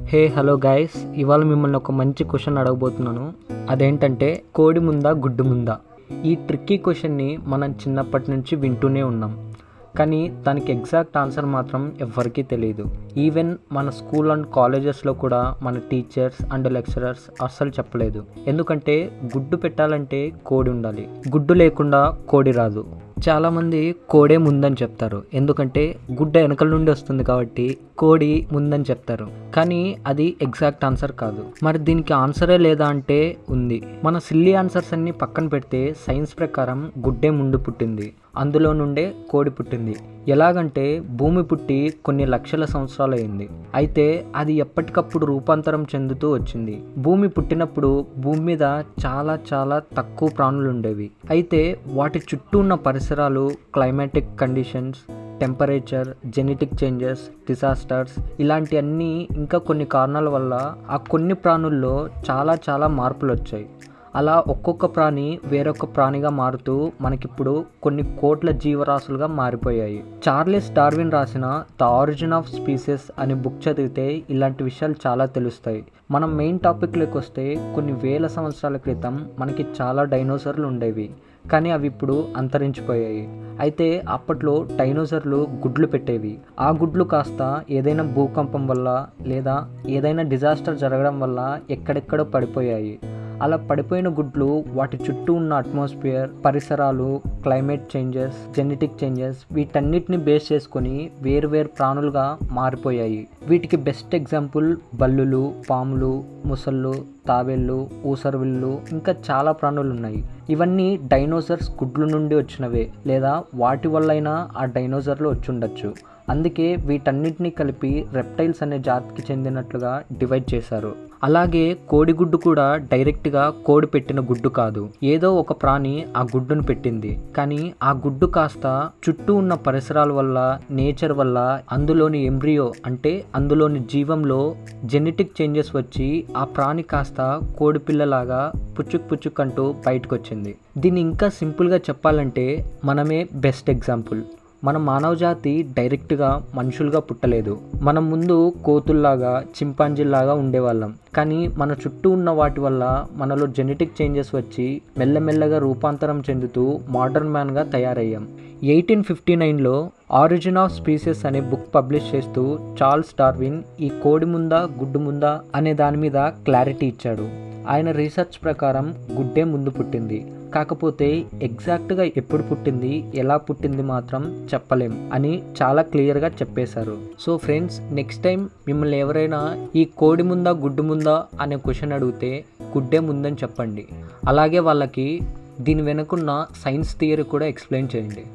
hey hello guys ఇవాళ మిమ్మల్ని ఒక మంచి క్వశ్చన్ అడగబోతున్నాను అదేంటంటే కోడి ముందా గుడ్డు ముందా ఈ ట్రిక్కీ క్వశ్చన్ని మనం చిన్నప్పటి నుంచి వింటూనే ఉన్నాం కానీ దానికి ఎగ్జాక్ట్ ఆన్సర్ మాత్రం ఎవ్వరికీ తెలియదు ఈవెన్ మన స్కూల్ అండ్ కాలేజెస్లో కూడా మన టీచర్స్ అండ్ లెక్చరర్స్ అస్సలు చెప్పలేదు ఎందుకంటే గుడ్డు పెట్టాలంటే కోడి ఉండాలి గుడ్డు లేకుండా కోడి రాదు చాలామంది కోడే ముందని చెప్తారు ఎందుకంటే గుడ్డ వెనకల నుండి వస్తుంది కాబట్టి కోడి ముందని చెప్తారు కానీ అది ఎగ్జాక్ట్ ఆన్సర్ కాదు మరి దీనికి ఆన్సరే లేదా అంటే ఉంది మన సిల్లీ ఆన్సర్స్ అన్ని పక్కన పెడితే సైన్స్ ప్రకారం గుడ్డే ముందు పుట్టింది అందులో నుండే కోడి పుట్టింది ఎలాగంటే భూమి పుట్టి కొన్ని లక్షల సంవత్సరాలు అయింది అయితే అది ఎప్పటికప్పుడు రూపాంతరం చెందుతూ వచ్చింది భూమి పుట్టినప్పుడు భూమి మీద చాలా చాలా తక్కువ ప్రాణులు ఉండేవి అయితే వాటి చుట్టూ ఉన్న పరిసరాలు climatic conditions temperature genetic changes disasters ఇలాంటివన్నీ ఇంకా కొన్ని కారణాల వల్ల ఆ కొన్ని ప్రాణుల్లో చాలా చాలా మార్పులు వచ్చాయి అలా ఒక్కొక్క ప్రాణి వేరొక ప్రాణిగా మారుతూ మనకిప్పుడు కొన్ని కోట్ల జీవరాశులుగా మారిపోయాయి చార్లెస్ డార్విన్ రాసిన ద ఆరిజిన్ ఆఫ్ స్పీసెస్ అనే బుక్ చదివితే ఇలాంటి విషయాలు చాలా తెలుస్తాయి మనం మెయిన్ టాపిక్లోకి వస్తే కొన్ని వేల సంవత్సరాల క్రితం మనకి చాలా డైనోసార్లు ఉండేవి కానీ అవి ఇప్పుడు అంతరించిపోయాయి అయితే అప్పట్లో డైనోసార్లు గుడ్లు పెట్టేవి ఆ గుడ్లు కాస్త ఏదైనా భూకంపం వల్ల లేదా ఏదైనా డిజాస్టర్ జరగడం వల్ల ఎక్కడెక్కడో పడిపోయాయి అలా పడిపోయిన గుడ్లు వాటి చుట్టూ ఉన్న అట్మాస్ఫియర్ పరిసరాలు క్లైమేట్ చేంజెస్ జెనెటిక్ చేంజెస్ వీటన్నిటిని బేస్ చేసుకొని వేరు వేరు ప్రాణులుగా మారిపోయాయి వీటికి బెస్ట్ ఎగ్జాంపుల్ బల్లులు పాములు ముసళ్ళు తాబేళ్ళు ఊసరవిల్లు ఇంకా చాలా ప్రాణులు ఉన్నాయి ఇవన్నీ డైనోసర్స్ గుడ్ల నుండి వచ్చినవే లేదా వాటి వల్లైనా ఆ డైనోసర్లు వచ్చి ఉండొచ్చు అందుకే వీటన్నిటిని కలిపి రెప్టైల్స్ అనే జాతికి చెందినట్లుగా డివైడ్ చేశారు అలాగే కోడిగుడ్డు కూడా డైరెక్ట్గా కోడి పెట్టిన గుడ్డు కాదు ఏదో ఒక ప్రాణి ఆ గుడ్డును పెట్టింది కానీ ఆ గుడ్డు కాస్త చుట్టూ ఉన్న పరిసరాల వల్ల నేచర్ వల్ల అందులోని ఎంబ్రియో అంటే అందులోని జీవంలో జెనెటిక్ చేంజెస్ వచ్చి ఆ ప్రాణి కాస్త కోడి పిల్లలాగా పుచ్చుక్ పుచ్చుక్ అంటూ బయటకు వచ్చింది దీన్ని ఇంకా సింపుల్గా చెప్పాలంటే మనమే బెస్ట్ ఎగ్జాంపుల్ మన మానవ జాతి డైరెక్ట్గా మనుషులుగా పుట్టలేదు మనం ముందు కోతుల్లాగా చింపాంజీల్లాగా ఉండేవాళ్ళం కానీ మన చుట్టూ ఉన్న వాటి వల్ల మనలో జెనెటిక్ చేంజెస్ వచ్చి మెల్లమెల్లగా రూపాంతరం చెందుతూ మోడర్న్ మ్యాన్గా తయారయ్యాం ఎయిటీన్ ఫిఫ్టీ నైన్లో ఆరిజిన్ ఆఫ్ స్పీసెస్ అనే బుక్ పబ్లిష్ చేస్తూ చార్ల్స్ డార్విన్ ఈ కోడి ముందా గుడ్డు ముందా అనే దాని మీద క్లారిటీ ఇచ్చాడు ఆయన రీసెర్చ్ ప్రకారం గుడ్డే ముందు పుట్టింది కాకపోతే ఎగ్జాక్ట్గా ఎప్పుడు పుట్టింది ఎలా పుట్టింది మాత్రం చెప్పలేం అని చాలా క్లియర్గా చెప్పేశారు సో ఫ్రెండ్స్ నెక్స్ట్ టైం మిమ్మల్ని ఎవరైనా ఈ కోడి ముందా గుడ్డు ముందా అనే క్వశ్చన్ అడిగితే గుడ్డే ముందని చెప్పండి అలాగే వాళ్ళకి దీని వెనుకున్న సైన్స్ థియరీ కూడా ఎక్స్ప్లెయిన్ చేయండి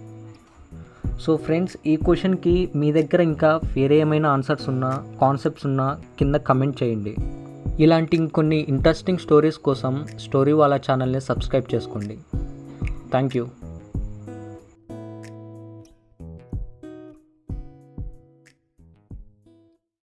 సో ఫ్రెండ్స్ ఈ క్వశ్చన్కి మీ దగ్గర ఇంకా వేరే ఏమైనా ఆన్సర్స్ ఉన్నా కాన్సెప్ట్స్ ఉన్నా కింద కమెంట్ చేయండి ఇలాంటి ఇంకొన్ని ఇంట్రెస్టింగ్ స్టోరీస్ కోసం స్టోరీ వాళ్ళ ఛానల్ని సబ్స్క్రైబ్ చేసుకోండి థ్యాంక్ యూ